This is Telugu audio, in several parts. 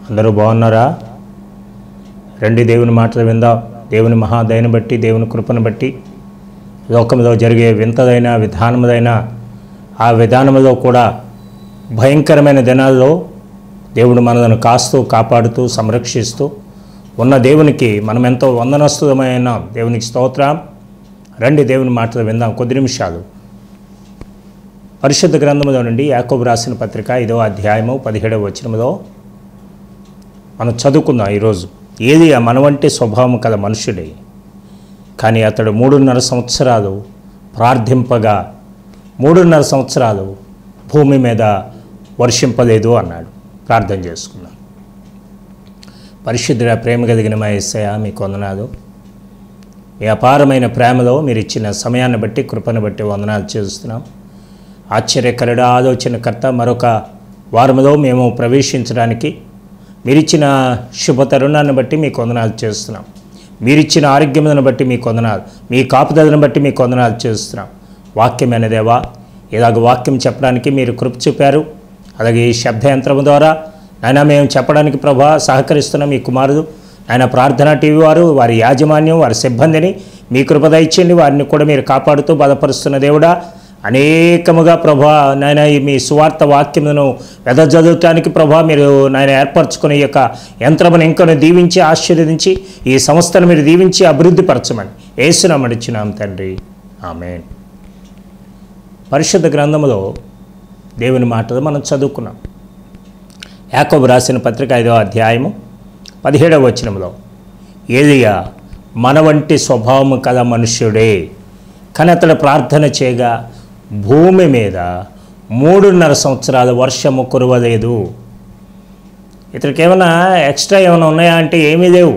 అందరూ బాగున్నారా రండి దేవుని మాటలు విందాం దేవుని మహాదయను బట్టి దేవుని కృపను బట్టి లోకంలో జరిగే వింతదైన విధానముదైన ఆ విధానములో కూడా భయంకరమైన దినాల్లో దేవుడు మనలను కాస్తూ కాపాడుతూ సంరక్షిస్తూ ఉన్న దేవునికి మనం ఎంతో వందనస్తుతమైన దేవునికి స్తోత్రం రండి దేవుని మాటలు విందాం కొద్ది నిమిషాలు పరిశుద్ధ గ్రంథములో నుండి యాకోబు రాసిన పత్రిక ఐదవ అధ్యాయము పదిహేడవ వచనములో మనం చదువుకుందాం ఈరోజు ఏది మన వంటి స్వభావం కల మనుషుడే కానీ అతడు మూడున్నర సంవత్సరాలు ప్రార్థింపగా మూడున్నర సంవత్సరాలు భూమి మీద వర్షింపలేదు అన్నాడు ప్రార్థన చేసుకున్నాం పరిశుద్ధుడ ప్రేమ కలిగిన మా ఎస్సయ మీకు వందనాలు మీ అపారమైన ప్రేమలో మీరు ఇచ్చిన సమయాన్ని బట్టి కృపను బట్టి వందనాలు చేస్తున్నాం ఆశ్చర్యకరుడ ఆలోచనకర్త మరొక వారములో మేము ప్రవేశించడానికి మీరిచ్చిన శుభ తరుణాన్ని బట్టి మీకు వందనాలు చేస్తున్నాం మీరిచ్చిన ఆరోగ్యములను బట్టి మీకు వందనాలు మీ కాపుదలను బట్టి మీకు వందనాలు చేస్తున్నాం వాక్యమైన దేవా ఇలాగ వాక్యం చెప్పడానికి మీరు కృప చూపారు అలాగే ఈ శబ్ద యంత్రం ద్వారా ఆయన మేము చెప్పడానికి ప్రభా సహకరిస్తున్న మీ కుమారుడు ఆయన ప్రార్థనా టీవీ వారు వారి యాజమాన్యం వారి సిబ్బందిని మీ కృపద ఇచ్చింది వారిని కూడా మీరు కాపాడుతూ బలపరుస్తున్న దేవుడా అనేకముగా ప్రభా నాయన ఈ మీ సువార్త వాక్యములను వెదజదుటానికి ప్రభా మీరు నాయన ఏర్పరచుకునే ఈ యొక్క యంత్రమును ఇంకొన్ని దీవించి ఆశీర్వదించి ఈ సంస్థను మీరు దీవించి అభివృద్ధి పరచమని ఏసునామడిచ్చినాం తండ్రి ఆమెన్ పరిశుద్ధ గ్రంథములో దేవుని మాటలు మనం చదువుకున్నాం యాకోబు రాసిన పత్రిక ఐదవ అధ్యాయము పదిహేడవ వచనంలో ఏలియా మన వంటి స్వభావము కల మనుష్యుడే కానీ అతడు ప్రార్థన చేయగా భూమి మీద మూడున్నర సంవత్సరాల వర్షము కురవలేదు ఇతనికి ఏమైనా ఎక్స్ట్రా ఏమైనా ఉన్నాయా అంటే ఏమీ లేవు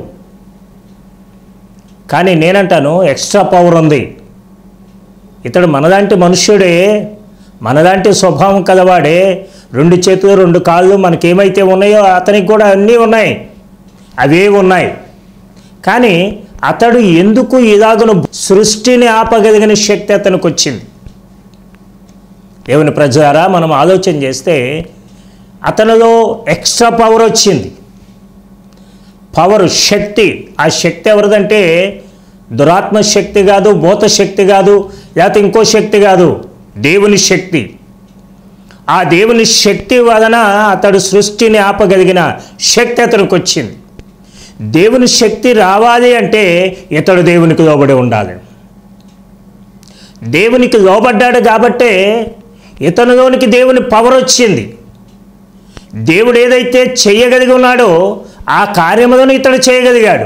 కానీ నేనంటాను ఎక్స్ట్రా పవర్ ఉంది ఇతడు మనలాంటి మనుష్యుడే మనలాంటి స్వభావం కలవాడే రెండు చేతులు రెండు కాళ్ళు మనకేమైతే ఉన్నాయో అతనికి కూడా అన్నీ ఉన్నాయి అవే ఉన్నాయి కానీ అతడు ఎందుకు ఇలాగను సృష్టిని ఆపగలిగిన శక్తి అతనికి వచ్చింది దేవుని ప్రజారా మనం ఆలోచన చేస్తే అతనిలో ఎక్స్ట్రా పవర్ వచ్చింది పవర్ శక్తి ఆ శక్తి ఎవరిదంటే దురాత్మ శక్తి కాదు భూత శక్తి కాదు లేకపోతే ఇంకో శక్తి కాదు దేవుని శక్తి ఆ దేవుని శక్తి వలన అతడు సృష్టిని ఆపగలిగిన శక్తి అతనికి వచ్చింది దేవుని శక్తి రావాలి అంటే ఇతడు దేవునికి లోబడి ఉండాలి దేవునికి లోబడ్డాడు కాబట్టే ఇతనిలోనికి దేవుని పవర్ వచ్చింది దేవుడు ఏదైతే చేయగలిగి ఉన్నాడో ఆ కార్యములను ఇతడు చేయగలిగాడు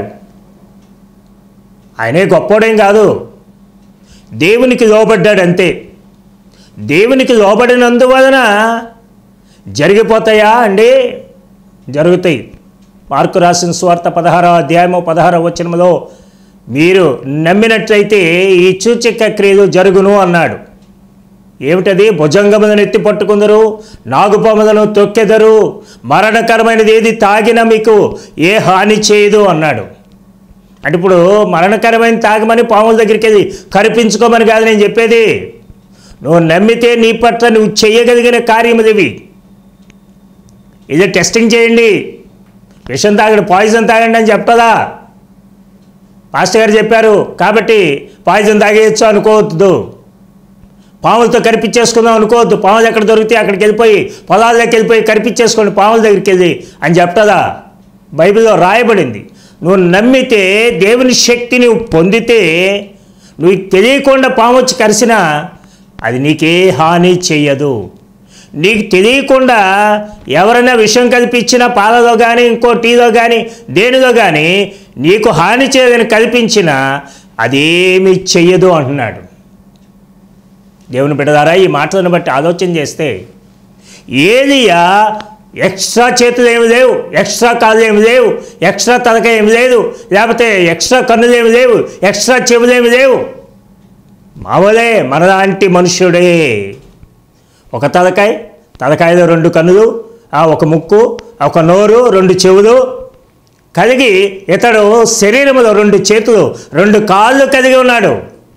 ఆయనే గొప్పోడేం కాదు దేవునికి లోబడ్డాడు అంతే దేవునికి లోబడినందువలన జరిగిపోతాయా అండి జరుగుతాయి మార్కు రాసిన స్వార్థ పదహారవ అధ్యాయము పదహారవ వచనంలో మీరు నమ్మినట్లయితే ఈ సూచక క్రియలు జరుగును అన్నాడు ఏమిటది భుజంగములను ఎత్తి పట్టుకుందరు నాగుపాములను తొక్కెదరు మరణకరమైనది ఏది తాగినా మీకు ఏ హాని చేయదు అన్నాడు అంటే ఇప్పుడు మరణకరమైన తాగమని పాముల దగ్గరికి వెళ్ళి కరిపించుకోమని కాదు నేను చెప్పేది నువ్వు నమ్మితే నీ పట్ల నువ్వు చేయగలిగిన కార్యముదివి ఇది టెస్టింగ్ చేయండి విషం తాగండి పాయిజన్ తాగండి అని చెప్పదా పాస్టర్ గారు చెప్పారు కాబట్టి పాయిజన్ తాగేయచ్చు అనుకోవద్దు పాములతో కరిపించేసుకుందాం అనుకోవద్దు పాములు ఎక్కడ దొరికితే అక్కడికి వెళ్ళిపోయి పొలాల్లోకి వెళ్ళిపోయి కరిపించేసుకోండి పాముల దగ్గరికి వెళ్ళి అని చెప్తుందా బైబిల్లో రాయబడింది నువ్వు నమ్మితే దేవుని శక్తి నువ్వు పొందితే నువ్వు తెలియకుండా పాము వచ్చి కరిసినా అది నీకే హాని చెయ్యదు నీకు తెలియకుండా ఎవరైనా విషం కల్పించిన పాలలో కానీ ఇంకో టీలో కానీ దేనిలో కానీ నీకు హాని చేయదని కల్పించినా అదేమి చెయ్యదు అంటున్నాడు దేవుని బిడ్డదారా ఈ మాటలను బట్టి ఆలోచన చేస్తే ఏలియా ఎక్స్ట్రా చేతులు ఏమి లేవు ఎక్స్ట్రా కాళ్ళు ఏమి లేవు ఎక్స్ట్రా తలక ఏమి లేదు లేకపోతే ఎక్స్ట్రా కన్నులు ఏమి లేవు ఎక్స్ట్రా చెవులు ఏమి లేవు మామూలే మనలాంటి మనుష్యుడే ఒక తలకాయ తలకాయలో రెండు కన్నులు ఆ ఒక ముక్కు ఒక నోరు రెండు చెవులు కలిగి ఇతడు శరీరంలో రెండు చేతులు రెండు కాళ్ళు కలిగి ఉన్నాడు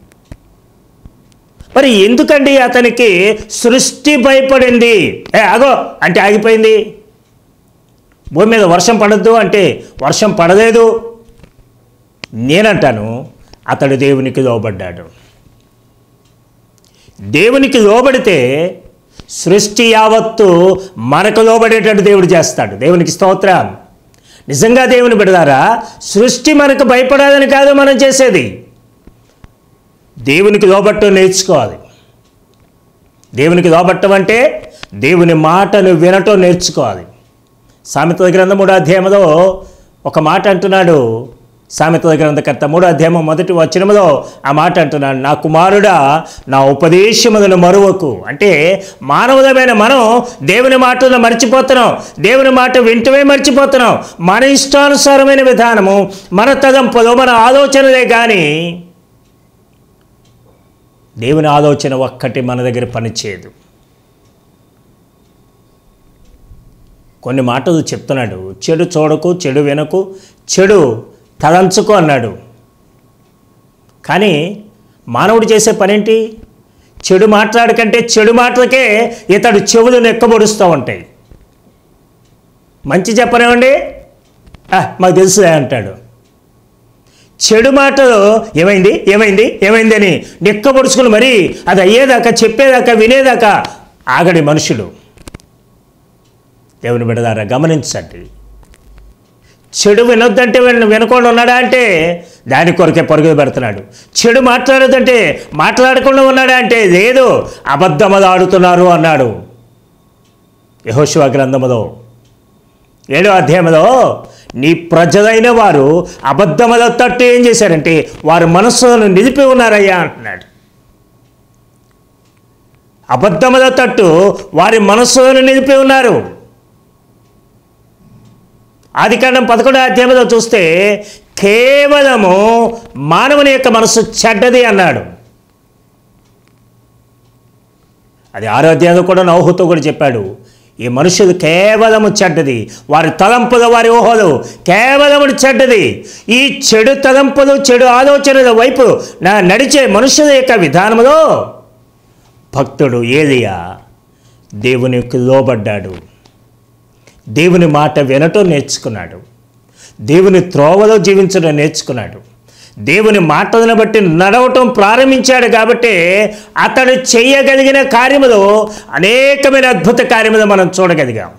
మరి ఎందుకండి అతనికి సృష్టి భయపడింది ఏ ఆగో అంటే ఆగిపోయింది భూమి మీద వర్షం పడద్దు అంటే వర్షం పడలేదు నేనంటాను అతడు దేవునికి లోబడ్డాడు దేవునికి లోబడితే సృష్టి యావత్తు మనకు లోబడేటట్టు దేవుడు చేస్తాడు దేవునికి స్తోత్రం నిజంగా దేవుని బిడదారా సృష్టి మనకు భయపడాలని కాదు మనం చేసేది దేవునికి లోబట్టం నేర్చుకోవాలి దేవునికి లోబట్టం అంటే దేవుని మాటను వినటం నేర్చుకోవాలి సామెతల గ్రంథం మూడో అధ్యాయంలో ఒక మాట అంటున్నాడు సామెతల గ్రంథకర్త మూడో అధ్యాయం మొదటి వచనములో ఆ మాట అంటున్నాడు నా కుమారుడా నా ఉపదేశములను మరువకు అంటే మానవులమైన మనం దేవుని మాటలను మర్చిపోతున్నాం దేవుని మాట వింటమే మర్చిపోతున్నాం మన ఇష్టానుసారమైన విధానము మన తదంపులు మన ఆలోచనలే కానీ దేవుని ఆలోచన ఒక్కటి మన దగ్గర పనిచేయదు కొన్ని మాటలు చెప్తున్నాడు చెడు చూడకు చెడు వినకు చెడు తలంచుకో అన్నాడు కానీ మానవుడు చేసే పనేంటి చెడు మాట్లాడకంటే చెడు మాటలకే ఇతడు చెవులు నెక్కబొడుస్తూ ఉంటాయి మంచి చెప్పనివ్వండి "ఆ, మాకు తెలుసులే అంటాడు చెడు మాటలు ఏమైంది ఏమైంది ఏమైంది అని నిక్కబొడుచుకుని మరీ అది అయ్యేదాకా చెప్పేదాకా వినేదాకా ఆగడి మనుషుడు దేవుని బిడదారా గమనించండి చెడు వినొద్దంటే విన వినకుండా ఉన్నాడా అంటే దాని కొరకే పరుగులు పెడుతున్నాడు చెడు మాట్లాడొద్దంటే మాట్లాడకుండా ఉన్నాడా అంటే లేదు అబద్ధమది ఆడుతున్నారు అన్నాడు యహోశివ గ్రంథములో ఏడో అధ్యాయంలో నీ ప్రజలైన వారు అబద్ధమద తట్టు ఏం చేశారంటే వారి మనస్సులను నిలిపి ఉన్నారయ్యా అంటున్నాడు అబద్ధమద తట్టు వారి మనస్సులను నిలిపి ఉన్నారు ఆదికాండం పదకొండో అధ్యాయంలో చూస్తే కేవలము మానవుని యొక్క మనస్సు చెడ్డది అన్నాడు అది ఆరో అధ్యాయంలో కూడా నౌహుతో కూడా చెప్పాడు ఈ మనుషులు కేవలము చెడ్డది వారి తలంపులు వారి ఊహలు కేవలము చెడ్డది ఈ చెడు తలంపులు చెడు ఆలోచనల వైపు నా నడిచే మనుషుల యొక్క విధానంలో భక్తుడు ఏలియా దేవునికి లోబడ్డాడు దేవుని మాట వినటం నేర్చుకున్నాడు దేవుని త్రోవలో జీవించడం నేర్చుకున్నాడు దేవుని మాటలను బట్టి నడవటం ప్రారంభించాడు కాబట్టి అతడు చేయగలిగిన కార్యములు అనేకమైన అద్భుత కార్యములు మనం చూడగలిగాం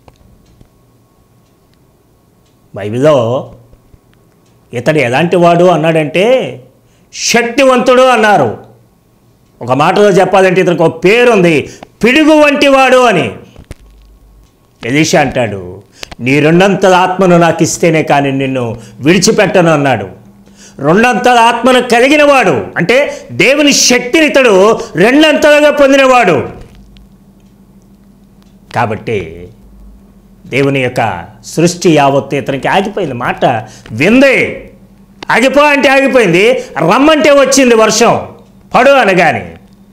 బైబిల్లో ఇతడు ఎలాంటి వాడు అన్నాడంటే శక్తివంతుడు అన్నారు ఒక మాటలో చెప్పాలంటే ఇతనికి ఒక పేరుంది పిడుగు వంటి వాడు అని ఎలీషా అంటాడు నీ రెండంతల ఆత్మను నాకు ఇస్తేనే కానీ నిన్ను విడిచిపెట్టను అన్నాడు రెండంతల ఆత్మను కలిగినవాడు అంటే దేవుని శక్తిని ఇతడు రెండంతలుగా పొందినవాడు కాబట్టి దేవుని యొక్క సృష్టి యావత్తు ఇతనికి ఆగిపోయింది మాట విందే ఆగిపో అంటే ఆగిపోయింది రమ్మంటే వచ్చింది వర్షం పడు అనగాని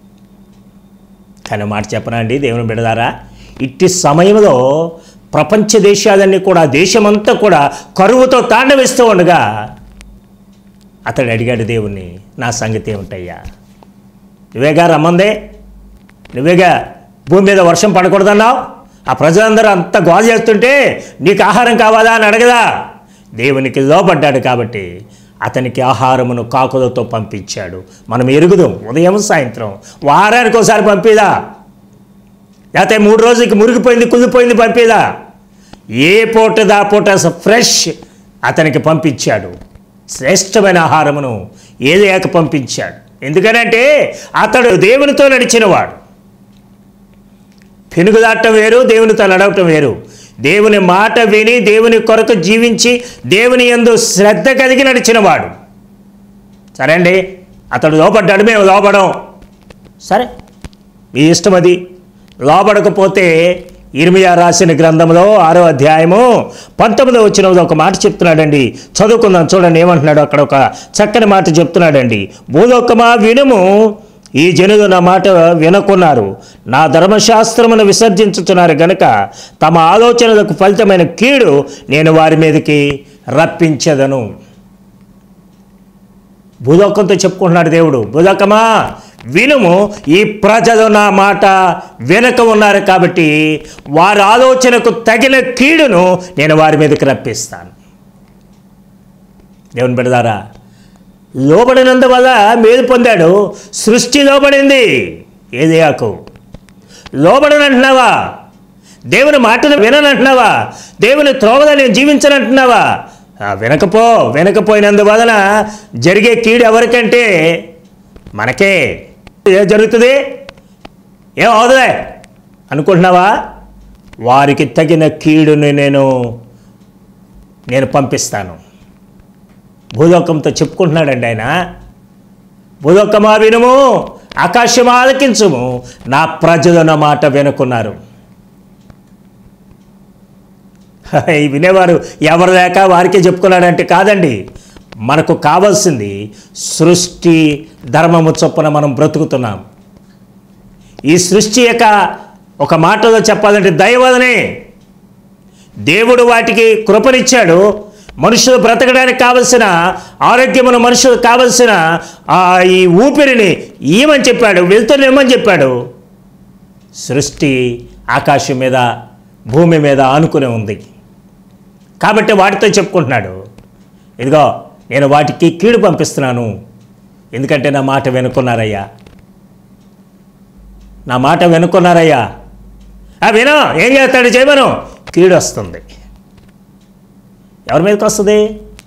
కానీ మాట చెప్పనా అండి దేవుని బిడదారా ఇట్టి సమయంలో ప్రపంచ దేశాలన్నీ కూడా దేశమంతా కూడా కరువుతో తాండవిస్తూ ఉండగా అతడు అడిగాడు దేవుణ్ణి నా సంగతి ఏమిటయ్యా నువ్వేగా రమ్మందే నువ్వేగా భూమి మీద వర్షం పడకూడదన్నావు ఆ ప్రజలందరూ అంత గోల చేస్తుంటే నీకు ఆహారం కావాలా అని అడగదా దేవునికి లోబడ్డాడు కాబట్టి అతనికి ఆహారమును కాకులతో పంపించాడు మనం ఎరుగుదాం ఉదయం సాయంత్రం వారానికి ఒకసారి పంపిదా లేకపోతే మూడు రోజులకి మురిగిపోయింది కుదిపోయింది పంపిదా ఏ పూట దా పూట ఫ్రెష్ అతనికి పంపించాడు శ్రేష్టమైన ఆహారమును ఏదేక పంపించాడు ఎందుకనంటే అతడు దేవునితో నడిచినవాడు పెనుగుదాటం వేరు దేవునితో నడవటం వేరు దేవుని మాట విని దేవుని కొరకు జీవించి దేవుని యందు శ్రద్ధ కలిగి నడిచినవాడు సరే అండి అతడు లోపడ్డాడు మేము లోపడం సరే మీ ఇష్టం అది లోపడకపోతే ఇర్మియా రాసిన గ్రంథంలో ఆరో అధ్యాయము పంతొమ్మిదో వచ్చిన ఒక మాట చెప్తున్నాడండి చదువుకుందాం చూడండి ఏమంటున్నాడు అక్కడ ఒక చక్కని మాట చెప్తున్నాడండి భూలోకమా వినుము ఈ జనులు నా మాట వినకున్నారు నా ధర్మశాస్త్రమును విసర్జించుతున్నారు గనుక తమ ఆలోచనలకు ఫలితమైన కీడు నేను వారి మీదకి రప్పించదను భూలోకంతో చెప్పుకుంటున్నాడు దేవుడు భూలోకమా వినుము ఈ ప్రజలు నా మాట వెనుక ఉన్నారు కాబట్టి వారి ఆలోచనకు తగిన కీడును నేను వారి మీదకి రప్పిస్తాను దేవుని బిడదారా లోబడినందువల్ల మేలు పొందాడు సృష్టి లోబడింది ఏదియాకు లోబడనంటున్నావా దేవుని మాటను విననంటున్నావా దేవుని త్రోవద నేను జీవించనంటున్నావా ఆ, వినకపో వినకపోయినందువలన జరిగే కీడు ఎవరికంటే మనకే ఏ జరుగుతుంది ఏం అవదులే అనుకుంటున్నావా వారికి తగిన కీడుని నేను నేను పంపిస్తాను భూలోకంతో చెప్పుకుంటున్నాడండి ఆయన భూలోకమా వినుము ఆకాశం ఆలకించుము నా ప్రజలు నా మాట వినుకున్నారు ఈ వినేవారు ఎవరు లేక వారికే చెప్పుకున్నాడంటే కాదండి మనకు కావాల్సింది సృష్టి ధర్మము చొప్పున మనం బ్రతుకుతున్నాం ఈ సృష్టి యొక్క ఒక మాటలో చెప్పాలంటే దైవదనే దేవుడు వాటికి కృపనిచ్చాడు మనుషులు బ్రతకడానికి కావలసిన ఆరోగ్యమును మనుషులకు కావలసిన ఆ ఈ ఊపిరిని ఇయ్యమని చెప్పాడు వెళ్తున్నేమని చెప్పాడు సృష్టి ఆకాశం మీద భూమి మీద ఆనుకుని ఉంది కాబట్టి వాటితో చెప్పుకుంటున్నాడు ఇదిగో నేను వాటికి కీడు పంపిస్తున్నాను ఎందుకంటే నా మాట వెనుకున్నారయ్యా నా మాట వెనుకున్నారయ్యా ఆ వినో ఏం చేస్తాడు చేయమను కీడు వస్తుంది ఎవరి మీదకి వస్తుంది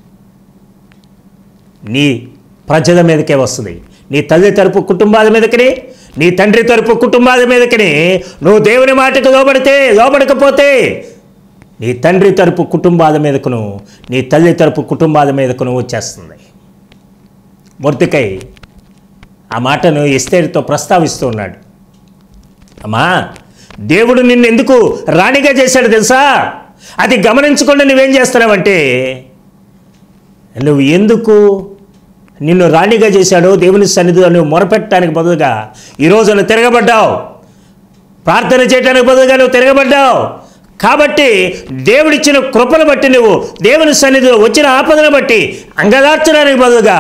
నీ ప్రజల మీదకే వస్తుంది నీ తల్లి తరపు కుటుంబాల మీదకి నీ తండ్రి తరపు కుటుంబాల మీదకి నువ్వు దేవుని మాటకు లోబడితే లోబడకపోతే నీ తండ్రి తరపు కుటుంబాల మీదకును నీ తల్లి తరపు కుటుంబాల మీదకును వచ్చేస్తుంది మూర్తికై ఆ మాటను ఎస్తేరితో ప్రస్తావిస్తూ ఉన్నాడు అమ్మా దేవుడు నిన్ను ఎందుకు రాణిగా చేశాడు తెలుసా అది గమనించకుండా నువ్వేం చేస్తున్నావంటే నువ్వు ఎందుకు నిన్ను రాణిగా చేశాడో దేవుని సన్నిధిలో నువ్వు మొరపెట్టడానికి బదులుగా ఈరోజు నువ్వు తిరగబడ్డావు ప్రార్థన చేయడానికి బదులుగా నువ్వు తిరగబడ్డావు కాబట్టి దేవుడిచ్చిన కృపను బట్టి నువ్వు దేవుని సన్నిధిలో వచ్చిన ఆపదను బట్టి అంగదార్చడానికి బదులుగా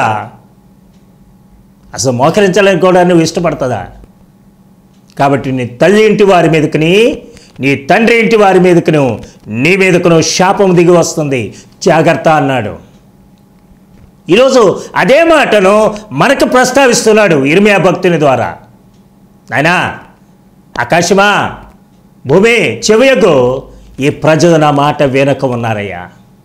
అసలు మోకరించడానికి కూడా నువ్వు ఇష్టపడుతుందా కాబట్టి నీ తల్లి ఇంటి వారి మీదకుని నీ తండ్రి ఇంటి వారి మీదకును నీ మీదకును శాపం దిగి వస్తుంది జాగ్రత్త అన్నాడు ఈరోజు అదే మాటను మనకు ప్రస్తావిస్తున్నాడు ఇర్మియా భక్తుని ద్వారా నాయనా ఆకాశమా భూమి చెవియకు ఈ ప్రజలు నా మాట వెనక ఉన్నారయ్యా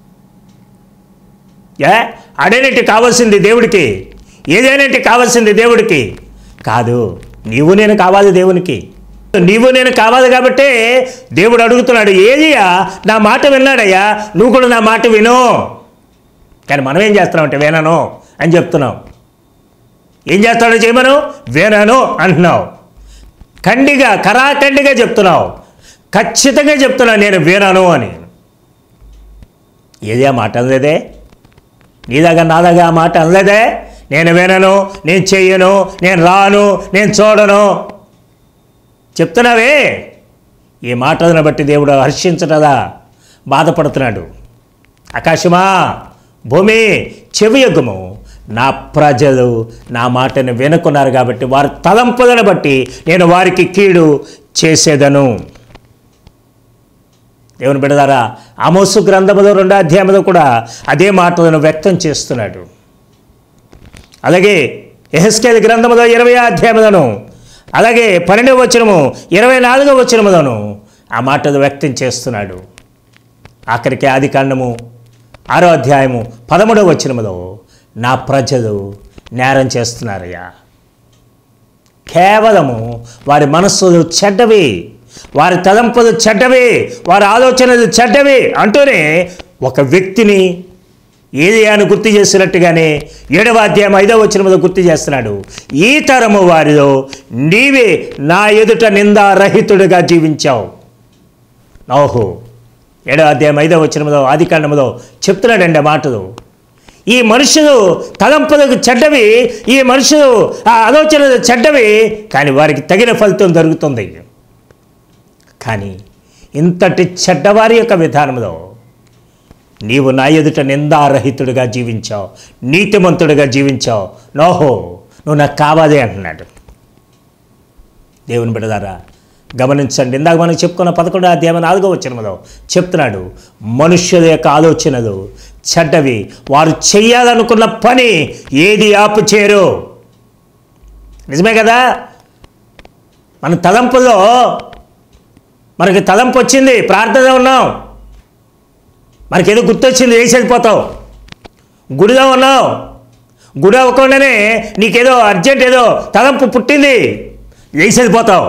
ఏ అడేనేటి కావాల్సింది దేవుడికి ఏదేనేటి కావాల్సింది దేవుడికి కాదు నీవు నేను కావాలి దేవునికి నీవు నేను కావాలి కాబట్టే దేవుడు అడుగుతున్నాడు ఏదియా నా మాట విన్నాడయ్యా నువ్వు కూడా నా మాట విను కానీ మనం ఏం చేస్తున్నాం అంటే వినను అని చెప్తున్నాం ఏం చేస్తాడో చేయమను వినను అంటున్నావు ఖండిగా కరాఖండిగా చెప్తున్నావు ఖచ్చితంగా చెప్తున్నావు నేను వినను అని ఏది ఆ మాట అనలేదే నీదాగా నాదాగా ఆ మాట అనలేదే నేను వినను నేను చెయ్యను నేను రాను నేను చూడను చెప్తున్నావే ఈ మాటలను బట్టి దేవుడు హర్షించటదా బాధపడుతున్నాడు ఆకాశమా భూమి చెవియొగ్గము నా ప్రజలు నా మాటను వినుకున్నారు కాబట్టి వారి తలంపులను బట్టి నేను వారికి కీడు చేసేదను దేవుని బిడదారా ఆమోసు గ్రంథములో రెండో అధ్యాయంలో కూడా అదే మాటలను వ్యక్తం చేస్తున్నాడు అలాగే ఎహెస్కేల్ గ్రంథములో ఇరవై అధ్యాయములను అలాగే పన్నెండవ వచనము ఇరవై నాలుగవ వచనములను ఆ మాటలు వ్యక్తం చేస్తున్నాడు ఆఖరికి ఆది కాండము ఆరో అధ్యాయము పదమూడవ వచనములో నా ప్రజలు నేరం చేస్తున్నారయ్యా కేవలము వారి మనస్సులు చెడ్డవి వారి తలంపులు చెడ్డవి వారి ఆలోచనలు చెడ్డవి అంటూనే ఒక వ్యక్తిని ఏలియాను గుర్తు చేసినట్టుగానే ఏడవ అధ్యాయం ఐదవ వచనములో గుర్తు చేస్తున్నాడు ఈ తరము వారిలో నీవే నా ఎదుట నిందారహితుడిగా జీవించావు ఓహో ఏడవ అధ్యాయం ఐదవ వచనములో ఆదికాండములో చెప్తున్నాడండి ఆ మాటలు ఈ మనుషులు తలంపులకు చెడ్డవి ఈ మనుషులు ఆ ఆలోచనలు చెడ్డవి కానీ వారికి తగిన ఫలితం దొరుకుతుంది కానీ ఇంతటి చెడ్డవారి యొక్క విధానంలో నీవు నా ఎదుట నిందారహితుడిగా జీవించావు నీతిమంతుడిగా జీవించావు నోహో నువ్వు నాకు కావాలి అంటున్నాడు దేవుని బిడదారా గమనించండి ఇందాక మనం చెప్పుకున్న పదకొండు అధ్యాయం నాలుగో వచ్చినదో చెప్తున్నాడు మనుష్యుల యొక్క ఆలోచనలు చెడ్డవి వారు చెయ్యాలనుకున్న పని ఏది ఆపు చేయరు నిజమే కదా మన తలంపులో మనకి తలంపు వచ్చింది ప్రార్థన ఉన్నాం మనకి ఏదో గుర్తొచ్చింది వేసి వెళ్ళిపోతావు గుడిలో ఉన్నావు గుడి అవ్వకుండానే నీకేదో అర్జెంట్ ఏదో తలంపు పుట్టింది వేసి వెళ్ళిపోతావు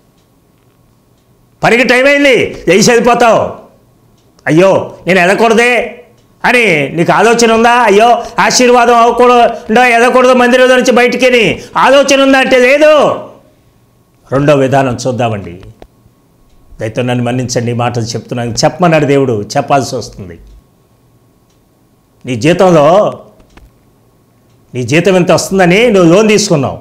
పనికి టైం అయింది వేసి వెళ్ళిపోతావు అయ్యో నేను ఎదకూడదే అని నీకు ఆలోచన ఉందా అయ్యో ఆశీర్వాదం అవ్వకూడదు ఎదకూడదు మందిరం నుంచి బయటికి ఆలోచన ఉందా అంటే లేదు రెండో విధానం చూద్దామండి దయతో నన్ను మన్నించండి ఈ మాటలు చెప్తున్నాను చెప్పమన్నాడు దేవుడు చెప్పాల్సి వస్తుంది నీ జీతంలో నీ జీతం ఎంత వస్తుందని నువ్వు లోన్ తీసుకున్నావు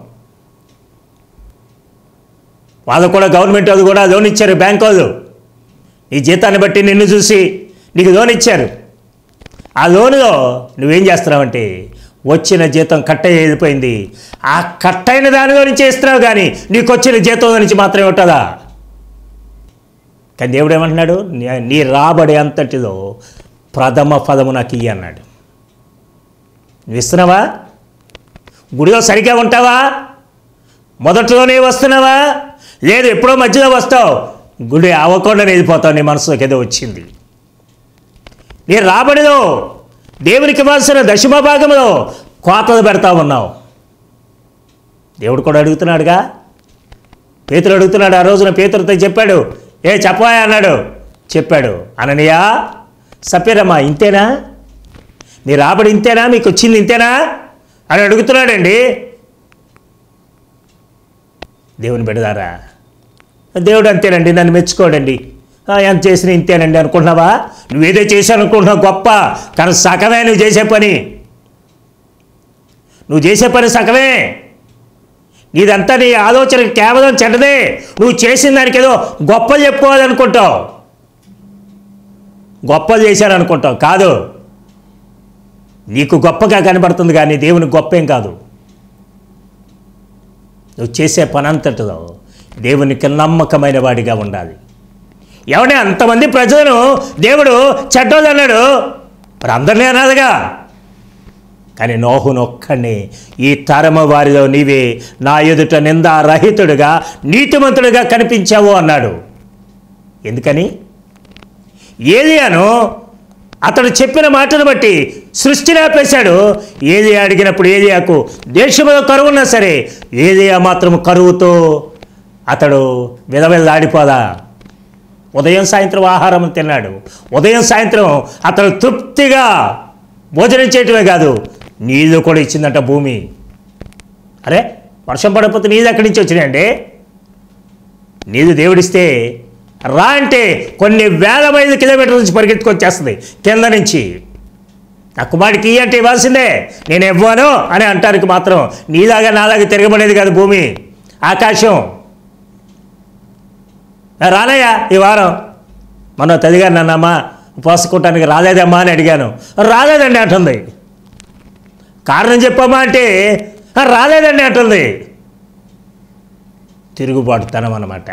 వాళ్ళు కూడా గవర్నమెంట్ వాళ్ళు కూడా లోన్ ఇచ్చారు బ్యాంక్ వాళ్ళు నీ జీతాన్ని బట్టి నిన్ను చూసి నీకు లోన్ ఇచ్చారు ఆ లోనులో నువ్వేం చేస్తున్నావంటే వచ్చిన జీతం కట్ అయ్యి వెళ్ళిపోయింది ఆ కట్ అయిన దానిలో నుంచి ఇస్తున్నావు కానీ నీకు వచ్చిన జీతంలో నుంచి మాత్రమే ఉంటుందా కానీ దేవుడు ఏమంటున్నాడు నీ- నీ రాబడి అంతటిలో ప్రథమ పదము నాకు ఇయ్యి అన్నాడు నువ్వు ఇస్తున్నావా గుడిలో సరిగ్గా ఉంటావా మొదట్లోనే వస్తున్నావా లేదు ఎప్పుడో మధ్యలో వస్తావు గుడి అవ్వకుండానే వెళ్ళిపోతావు నీ మనసులోకి ఏదో వచ్చింది నీ రాబడిలో దేవునికి ఇవ్వాల్సిన దశమ భాగంలో కోతలు పెడతా ఉన్నావు దేవుడు కూడా అడుగుతున్నాడుగా పేతురు అడుగుతున్నాడు ఆ రోజున పేతురుతో చెప్పాడు ఏ చెప్పవా అన్నాడు చెప్పాడు అననీయా సపీరమ్మా ఇంతేనా నీ రాబడి ఇంతేనా మీకు వచ్చింది ఇంతేనా అని అడుగుతున్నాడండి దేవుని బిడదారా దేవుడు అంతేనండి నన్ను మెచ్చుకోడండి ఆ, ఎంత చేసినా ఇంతేనండి అనుకుంటున్నావా నువ్వేదో చేశాను అనుకుంటున్నావు గొప్ప కానీ సగమే నువ్వు చేసే పని నువ్వు చేసే పని సగమే నీదంతా నీ ఆలోచన కేవలం చెడ్డదే నువ్వు చేసిన దానికి ఏదో గొప్పలు చెప్పుకోవాలనుకుంటావు గొప్పలు చేశాను అనుకుంటావు కాదు నీకు గొప్పగా కనబడుతుంది కానీ దేవునికి గొప్ప ఏం కాదు నువ్వు చేసే పనంతటిలో దేవునికి నమ్మకమైన వాడిగా ఉండాలి ఎవడే అంతమంది ప్రజలను దేవుడు చెడ్డోళ్ళు అన్నాడు మరి అందరినీ అనాలిగా కానీ నోహునొక్కడిని ఈ తరమ వారిలో నీవే నా ఎదుట నిందారహితుడుగా నీతిమంతుడుగా కనిపించావు అన్నాడు ఎందుకని ఏలియాను అతడు చెప్పిన మాటను బట్టి సృష్టిని ఆపేశాడు ఏలియా అడిగినప్పుడు ఏలియాకు దేశంలో కరువు ఉన్నా సరే ఏలియా మాత్రం కరువుతో అతడు విలవిల్లాడిపోదా ఉదయం సాయంత్రం ఆహారం తిన్నాడు ఉదయం సాయంత్రం అతడు తృప్తిగా భోజనం చేయటమే కాదు నీళ్ళు కూడా ఇచ్చిందంట భూమి అరే వర్షం పడకపోతే నీళ్ళు ఎక్కడి నుంచి వచ్చినాయండి నీళ్ళు దేవుడిస్తే రా అంటే కొన్ని వేల మైలు కిలోమీటర్ల నుంచి పరిగెత్తుకొచ్చేస్తుంది కింద నుంచి నా కుమారుడికి ఇయ్యి అంటే ఇవ్వాల్సిందే నేను ఇవ్వను అని అంటానికి మాత్రం నీలాగా నాలాగా తిరగబడేది కాదు భూమి ఆకాశం రానయ్యా ఈ వారం మన తల్లిగారు నన్నమ్మా పోసుకోవటానికి రాలేదమ్మా అని అడిగాను రాలేదండి అంటుంది కారణం చెప్పమ్మా అంటే "ఆ, రాలేదండి అంటుంది తిరుగుబాటుతనం అన్నమాట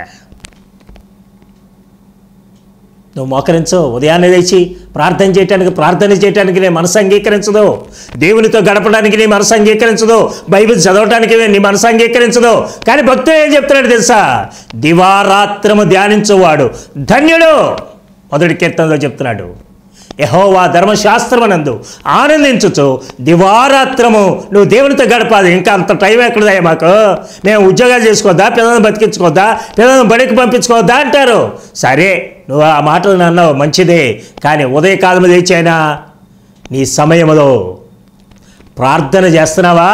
నువ్వు మోకరించు ఉదయాన్నే లేచి ప్రార్థన చేయటానికి ప్రార్థన చేయటానికి నీ మనసు అంగీకరించదు దేవునితో గడపడానికి నీ మనసు అంగీకరించదు బైబిల్ చదవటానికి నీ మనసు అంగీకరించదు కానీ భక్తుడు ఏం చెప్తున్నాడు తెలుసా దివారాత్రము ధ్యానించువాడు ధన్యుడు మొదటి కీర్తనలో చెప్తున్నాడు యహోవా ధర్మశాస్త్రమనందు ఆనందించుచు దివారాత్రము నువ్వు దేవునితో గడపాలి ఇంకా అంత టైం ఎక్కడదయ్యా మాకు మేము ఉద్యోగాలు చేసుకోవద్దా పిల్లల్ని బతికించుకోవద్దా పిల్లల్ని బడికి పంపించుకోవద్దా అంటారు సరే నువ్వు ఆ మాటలు అన్నావు మంచిదే కానీ ఉదయకాలం లేచైనా నీ సమయంలో ప్రార్థన చేస్తున్నావా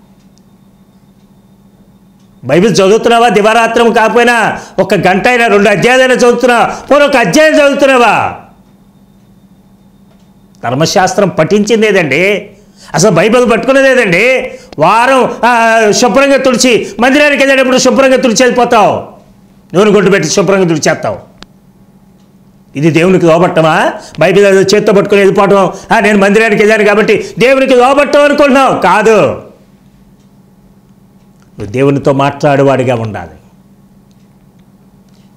బైబిల్ చదువుతున్నావా దివారాత్రం కాకపోయినా ఒక గంట అయినా రెండు అధ్యాయాలైనా చదువుతున్నావా పోనీ ఒక అధ్యాయం చదువుతున్నావా ధర్మశాస్త్రం పఠించిందేదండి అసలు బైబిల్ పట్టుకునేదేదండి వారం ఆ, శుభ్రంగా తుడిచి మందిరానికి వెళ్ళేటప్పుడు శుభ్రంగా తుడిచి వెళ్ళిపోతావు నూనె గుడ్డు పెట్టి శుభ్రంగా తుడిచేస్తావు ఇది దేవునికి లోబట్టమా బైబిల్ ఏదో చేత్తో పట్టుకొని వెళ్ళిపోవటం "ఆ, నేను మందిరానికి వెళ్ళాను కాబట్టి దేవునికి లోబట్టం అనుకుంటున్నావు కాదు నువ్వు దేవునితో మాట్లాడేవాడిగా ఉండాలి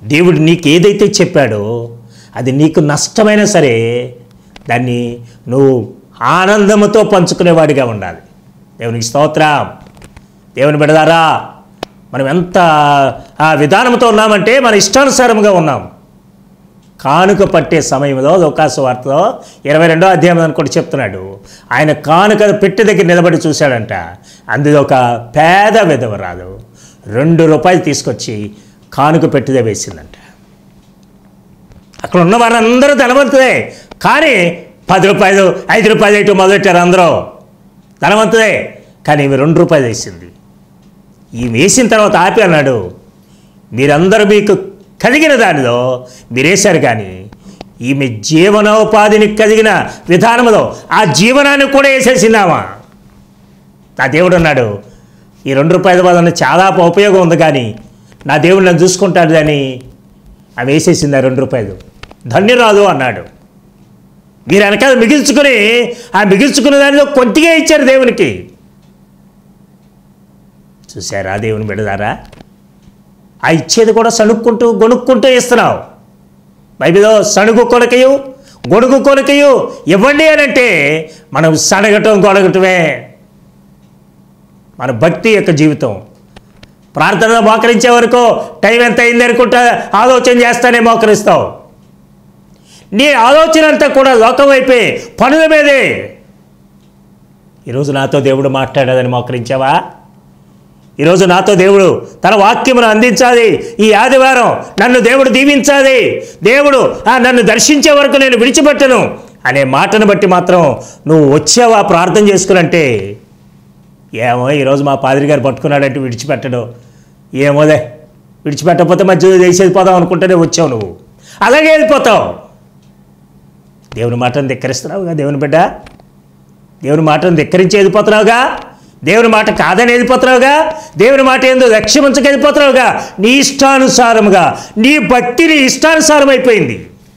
దేవుడు నీకు ఏదైతే చెప్పాడో అది నీకు నష్టమైనా సరే దాన్ని నువ్వు ఆనందంతో పంచుకునేవాడిగా ఉండాలి దేవునికి స్తోత్రం దేవుని బిడదారా మనం ఎంత ఆ విధానంతో ఉన్నామంటే మన ఇష్టానుసారంగా ఉన్నాం కానుక పట్టే సమయంలో లోకాసు వార్తలో ఇరవై రెండో అధ్యాయం అనుకోటి చెప్తున్నాడు ఆయన కానుక పెట్టి దగ్గర నిలబడి చూశాడంట అందులో ఒక పేద విధవరాలు రెండు రూపాయలు తీసుకొచ్చి కానుక పెట్టిదే వేసిందంట అక్కడ ఉన్న వారందరూ ధనవంతులే కానీ పది రూపాయలు ఐదు రూపాయలు ఇటు మొదలెట్టారు అందరూ ధనవంతులే కానీ ఈమె రెండు రూపాయలు వేసింది ఈ వేసిన తర్వాత ఆపి అన్నాడు మీరందరూ మీకు కలిగిన దానిలో మీరేశారు కానీ ఈమె జీవనోపాధిని కలిగిన విధానంలో ఆ జీవనాన్ని కూడా వేసేసిందామా నా దేవుడు అన్నాడు ఈ రెండు రూపాయల వలన చాలా ఉపయోగం ఉంది కానీ నా దేవుడు నన్ను చూసుకుంటాడు అని ఆమె వేసేసింది ఆ రెండు రూపాయలు ధన్యురాదు అన్నాడు మీరు వెనకాల మిగిల్చుకుని ఆ మిగిల్చుకున్న దానిలో కొద్దిగా ఇచ్చారు దేవునికి చూసారా దేవుని బిడదారా ఆ ఇచ్చేది కూడా సణుక్కుంటూ గొనుక్కుంటూ ఇస్తున్నావు బైబిలో సణుగు కొనకయు గొడుగు కొనకయు ఇవ్వండి అని అంటే మనం సనగటం గొడగటమే మన భక్తి యొక్క జీవితం ప్రార్థనలో మోకరించే వరకు టైం ఎంత అయింది అనుకుంటా ఆలోచన చేస్తానే మోకరిస్తావు నీ ఆలోచన అంతా కూడా లోకం అయిపోయి పనుల మీదే ఈరోజు నాతో దేవుడు మాట్లాడాదని మోకరించావా ఈరోజు నాతో దేవుడు తన వాక్యమును అందించాలి ఈ ఆదివారం నన్ను దేవుడు దీవించాలి దేవుడు ఆ నన్ను దర్శించే వరకు నేను విడిచిపెట్టను అనే మాటను బట్టి మాత్రం నువ్వు వచ్చావా ప్రార్థన చేసుకునంటే ఏమో ఈరోజు మా పాదిరి గారు పట్టుకున్నాడంటే విడిచిపెట్టడు ఏమోదే విడిచిపెట్టకపోతే మధ్యలో చేసేది పోదాం అనుకుంటేనే వచ్చావు నువ్వు అలాగే వెళ్ళిపోతావు దేవుని మాటను ధిక్కరిస్తున్నావుగా దేవుని బిడ్డ దేవుని మాటను ధిక్కరించి వెళ్ళిపోతున్నావుగా దేవుని మాట కాదని వెళ్ళిపోతున్నావుగా దేవుని మాట ఏందో లక్ష్యం ఉంచక వెళ్ళిపోతున్నావుగా నీ ఇష్టానుసారముగా నీ భక్తి నీ ఇష్టానుసారం అయిపోయింది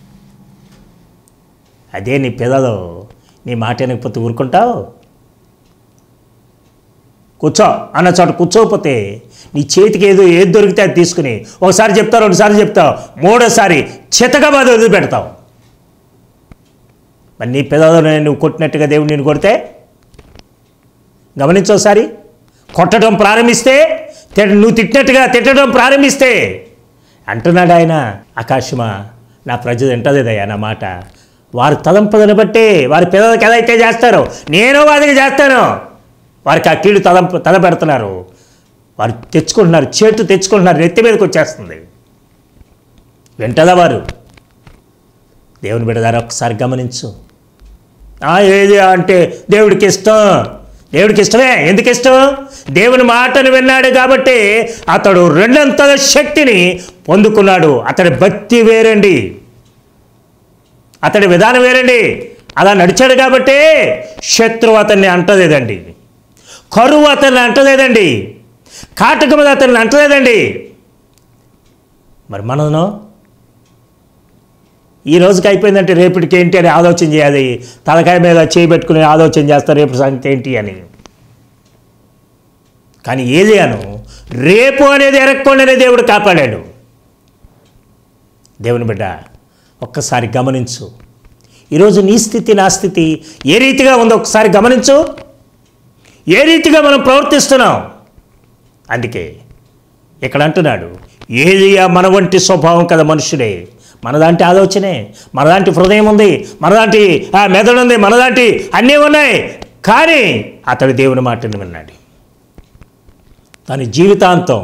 అదే నీ పిల్లలు నీ మాట వినకపోతే ఊరుకుంటావు కూర్చో అన్న చోట కూర్చోకపోతే నీ చేతికి ఏదో ఏది దొరికితే అది తీసుకుని ఒకసారి చెప్తావు రెండుసార్లు చెప్తావు మూడోసారి చితగా బాధ వదిలిపెడతావు మరి నీ పిల్లలను నువ్వు కొట్టినట్టుగా దేవుడు నేను కొడితే గమనించు ఒకసారి కొట్టడం ప్రారంభిస్తే తిట్- నువ్వు తిట్టినట్టుగా తిట్టడం ప్రారంభిస్తే అంటున్నాడు ఆయన ఆకాశమా నా ప్రజలు వింటలేదయ్యా నా మాట వారి తలంపులను బట్టి వారి పిల్లలకి ఎలా అయితే చేస్తారో నేను వారికి చేస్తాను వారికి ఆ కీడు తలంపు తల పెడుతున్నారు వారు తెచ్చుకుంటున్నారు చేటు తెచ్చుకుంటున్నారు నెత్తి మీదకి వచ్చేస్తుంది వింటదా వారు దేవుని బిడ్డదారా ఒకసారి గమనించు ఆ, ఏది అంటే దేవుడికి ఇష్టం దేవుడికి ఇష్టమే ఎందుకు ఇష్టం దేవుని మాటను విన్నాడు కాబట్టి అతడు రెండంతల శక్తిని పొందుకున్నాడు అతడి భక్తి వేరండి అతడి విధానం వేరండి అలా నడిచాడు కాబట్టి శత్రువు అతన్ని అంటలేదండి కరువు అతన్ని అంటలేదండి కాటకములు అతన్ని అంటలేదండి మరి మనను ఈ రోజుకి అయిపోయిందంటే రేపటికి ఏంటి అని ఆలోచన చేయాలి తలకాయ మీద చేయి పెట్టుకుని ఆలోచన చేస్తారు రేపు సంగతి ఏంటి అని కానీ ఏలియాను రేపు అనేది ఎరక్కుండానే దేవుడు కాపాడాడు దేవుని బిడ్డ ఒక్కసారి గమనించు ఈరోజు నీ స్థితి నా స్థితి ఏ రీతిగా ఉందో ఒకసారి గమనించు ఏ రీతిగా మనం ప్రవర్తిస్తున్నాం అందుకే ఇక్కడ అంటున్నాడు ఏలియా మన వంటి స్వభావం కదా మనుషుడే మనలాంటి ఆలోచనే మనలాంటి హృదయం ఉంది మనలాంటి ఆ మెదడు ఉంది మనలాంటి అన్నీ ఉన్నాయి కానీ అతడు దేవుని మాటను విన్నాడు తన జీవితాంతం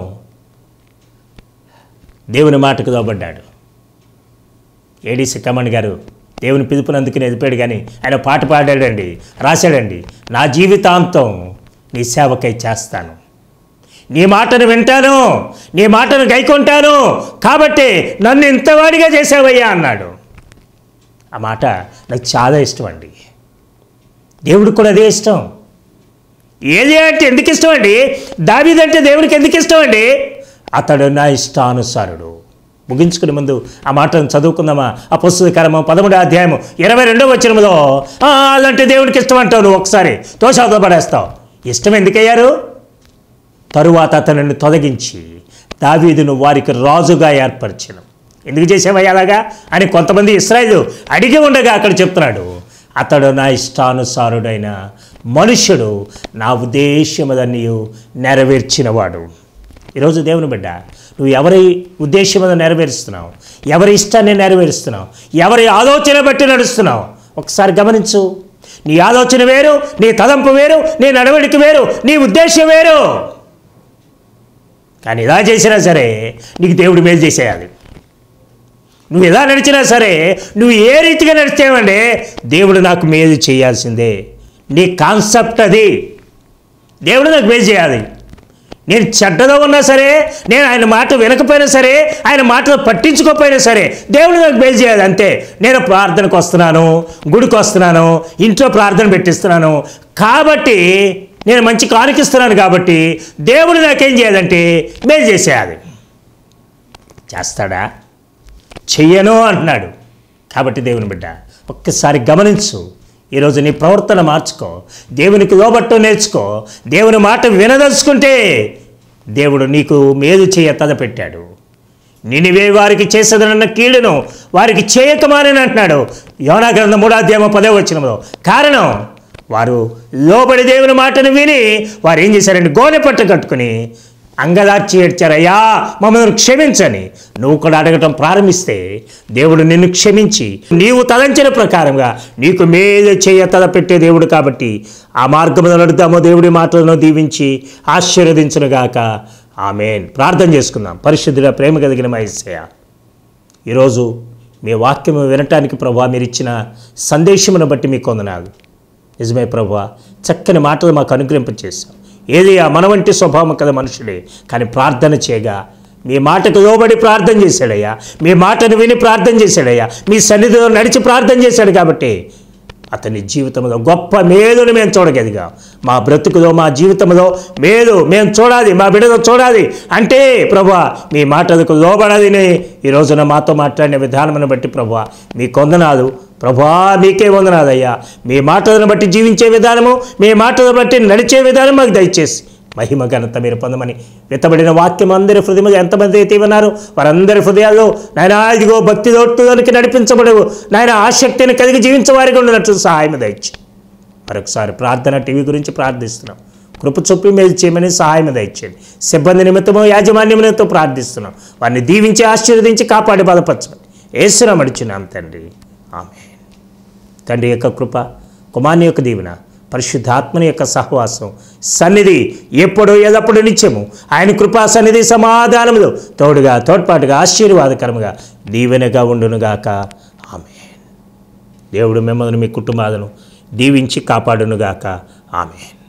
దేవుని మాటకు దోబడ్డాడు ఏడి సిక్కమణి గారు దేవుని పిలుపునందుకుని ఎదిపాడు కానీ ఆయన పాట పాడాడండి రాశాడండి నా జీవితాంతం నీ సేవకై చేస్తాను నీ మాటను వింటాను నీ మాటను గైకొంటాను కాబట్టి నన్ను ఇంతవాడిగా చేసావయ్యా అన్నాడు ఆ మాట నాకు చాలా ఇష్టం అండి దేవుడికి కూడా అదే ఇష్టం ఏది అంటే ఎందుకు ఇష్టం అండి దావీదంటే దేవునికి ఎందుకు ఇష్టం అండి అతడు నా ఇష్టానుసారుడు ముగించుకునే ముందు ఆ మాటను చదువుకుందామా ఆ పుస్తకరము పదమూడో అధ్యాయము ఇరవై రెండో వచనములో "ఆ, అలాంటి దేవునికి ఇష్టం అంటావు నువ్వు ఒకసారి తోషాతో పడేస్తావు ఇష్టం ఎందుకయ్యారు తరువాత అతనిని తొలగించి దావీదును వారికి రాజుగా ఏర్పరిచను ఎందుకు చేసావయ్యా అలాగా అని కొంతమంది ఇస్రాయిల్ అడిగి ఉండగా అక్కడ చెప్తున్నాడు అతడు నా ఇష్టానుసారుడైన మనుష్యుడు నా ఉద్దేశముదన్నీ నెరవేర్చినవాడు ఈరోజు దేవుని బిడ్డ నువ్వు ఎవరి ఉద్దేశం మీద నెరవేరుస్తున్నావు ఎవరి ఇష్టాన్ని నెరవేరుస్తున్నావు ఎవరి ఆలోచన బట్టి నడుస్తున్నావు ఒకసారి గమనించు నీ ఆలోచన వేరు నీ తలంపు వేరు నీ నడవడిక వేరు నీ ఉద్దేశం వేరు కానీ ఇలా చేసినా సరే నీకు దేవుడు మేలు చేసేయాలి నువ్వు ఎలా నడిచినా సరే నువ్వు ఏ రీతిగా నడిచావంటే దేవుడు నాకు మేలు చేయాల్సిందే నీ కాన్సెప్ట్ అది దేవుడు నాకు మేలు చేయాలి నేను చెడ్డలో ఉన్నా సరే నేను ఆయన మాట వినకపోయినా సరే ఆయన మాటలు పట్టించుకోకపోయినా సరే దేవుడు నాకు మేలు చేయాలి అంతే నేను ప్రార్థనకు వస్తున్నాను గుడికి వస్తున్నాను ఇంట్లో ప్రార్థన పెట్టిస్తున్నాను కాబట్టి నేను మంచి కానుకిస్తున్నాను కాబట్టి దేవుడు నాకేం చేయాలంటే మేలు చేసేయాలి చేస్తాడా చెయ్యను అంటున్నాడు కాబట్టి దేవుని బిడ్డ ఒక్కసారి గమనించు ఈరోజు నీ ప్రవర్తన మార్చుకో దేవునికి లోబట్టు నేర్చుకో దేవుని మాట వినదలుచుకుంటే దేవుడు నీకు మేలు చేయ తలపెట్టాడు నినివే వారికి చేసేదనన్న కీడును వారికి చేయకమానని అంటున్నాడు యోనా గ్రంథం మూడాధ్యాయం పదే వచ్చినలో కారణం వారు లోబడి దేవుని మాటను విని వారు ఏం చేశారంటే గోనె పట్టు కట్టుకుని అంగదార్చి ఏడ్చారయ్యా మమ్మల్ని క్షమించని నువ్వు కూడా అడగటం ప్రారంభిస్తే దేవుడు నిన్ను క్షమించి నీవు తలంచిన ప్రకారంగా నీకు మేలు చేయ తలపెట్టే దేవుడు కాబట్టి ఆ మార్గంలో నడుద్దామో దేవుడి మాటలను దీవించి ఆశీర్వదించునుగాక ఆమెన్ ప్రార్థన చేసుకుందాం పరిశుద్ధుల ప్రేమ కలిగిన మహేశయ ఈరోజు మీ వాక్యము వినటానికి ప్రభా మీరు ఇచ్చిన సందేశమును బట్టి మీకు కొందనాలు నిజమే ప్రభా చక్కని మాటలు మాకు అనుగ్రహింపచేశాం ఏది ఆ మన వంటి స్వభావం కదా మనుషుడే కానీ ప్రార్థన చేయగా మీ మాటకు లోబడి ప్రార్థన చేశాడయ్యా మీ మాటను విని ప్రార్థన చేశాడయ్యా మీ సన్నిధిలో నడిచి ప్రార్థన చేశాడు కాబట్టి అతని జీవితంలో గొప్ప మేలుని మేము చూడగలిగాం మా బ్రతుకులో మా జీవితంలో మేలు మేము చూడాలి మా బిడ్డలో చూడాలి అంటే ప్రభా మీ మాటలకు లోబడాలని ఈ రోజున మాతో మాట్లాడిన విధానమును బట్టి ప్రభా మీ కొందనాలు ప్రభా మీకే వందనాలయ్యా మీ మాటలను బట్టి జీవించే విధానము మీ మాటలను బట్టి నడిచే విధానం మాకు దయచేసి మహిమ ఘనత మీరు పొందమని వెత్తబడిన వాక్యం అందరి హృదయములు ఎంతమంది అయితే ఉన్నారు వారందరి హృదయాల్లో నాయన ఇదిగో భక్తి దోట్టులోనికి నడిపించబడవు నాయన ఆసక్తిని కలిగి జీవించేవారికి ఉండినట్లు సహాయం దయచి మరొకసారి ప్రార్థన టీవీ గురించి ప్రార్థిస్తున్నాం కృప చొప్పి మేలు చేయమని సహాయం దయచేయండి సిబ్బంది నిమిత్తము యాజమాన్యం నిమిత్తం ప్రార్థిస్తున్నాం వారిని దీవించి ఆశీర్వదించి కాపాడి బలపరచమని ఏసున మడిచున్నాం తండ్రి ఆమె తండ్రి యొక్క కృప కుమార్ని యొక్క దీవెన పరిశుద్ధాత్మని యొక్క సహవాసం సన్నిధి ఎప్పుడో ఎల్లప్పుడూ నిత్యము ఆయన కృపా సన్నిధి సమాధానములు తోడుగా తోడ్పాటుగా ఆశీర్వాదకరముగా దీవెనగా ఉండునుగాక ఆమె దేవుడు మిమ్మల్ని మీ కుటుంబాలను దీవించి కాపాడునుగాక ఆమె